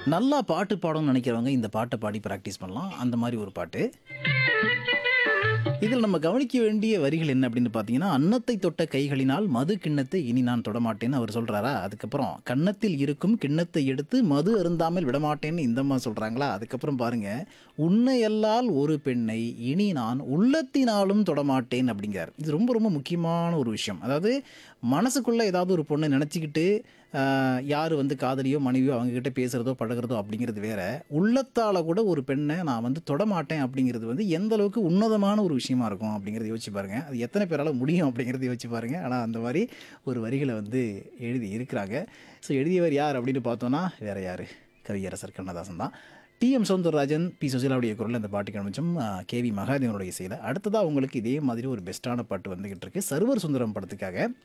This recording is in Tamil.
நல்லா பாட்டு பாடணும்னு நினைக்கிறவங்க இந்த பாட்டை பாடி ப்ராக்டிஸ் பண்ணலாம் அந்த மாதிரி ஒரு பாட்டு இதில் நம்ம கவனிக்க வேண்டிய வரிகள் என்ன அப்படின்னு பார்த்தீங்கன்னா அன்னத்தை தொட்ட கைகளினால் மது கிண்ணத்தை இனி நான் தொடமாட்டேன்னு அவர் சொல்கிறாரா அதுக்கப்புறம் கன்னத்தில் இருக்கும் கிண்ணத்தை எடுத்து மது அருந்தாமல் விடமாட்டேன்னு இந்த அம்மா சொல்கிறாங்களா அதுக்கப்புறம் பாருங்க உன்னையல்லால் ஒரு பெண்ணை இனி நான் உள்ளத்தினாலும் தொடமாட்டேன் அப்படிங்கிறார் இது ரொம்ப ரொம்ப முக்கியமான ஒரு விஷயம் அதாவது மனசுக்குள்ளே ஏதாவது ஒரு பொண்ணை நினச்சிக்கிட்டு யார் வந்து காதலியோ மனைவியோ அவங்கக்கிட்ட பேசுகிறதோ பழகுறதோ அப்படிங்கிறது வேற உள்ளத்தால் கூட ஒரு பெண்ணை நான் வந்து தொடமாட்டேன் அப்படிங்கிறது வந்து எந்த அளவுக்கு உன்னதமான ஒரு விஷயமா இருக்கும் அப்படிங்கிறத யோசிச்சு பாருங்க அது எத்தனை பேரால் முடியும் அப்படிங்கிறத யோசிச்சு பாருங்க ஆனால் அந்த மாதிரி ஒரு வரிகளை வந்து எழுதி இருக்கிறாங்க ஸோ எழுதியவர் யார் அப்படின்னு பார்த்தோன்னா வேற யார் கவியரசர் கண்ணதாசன் தான் டிஎம் சௌந்தரராஜன் பி சுசிலாவுடைய குரல் அந்த பாட்டுக்கு அனுப்பிச்சோம் கேவி மகாதேவனுடைய இசையில் அடுத்ததாக உங்களுக்கு இதே மாதிரி ஒரு பெஸ்ட்டான பாட்டு வந்துகிட்டு இருக்கு சர்வர் சுந்தரம் படத்துக்காக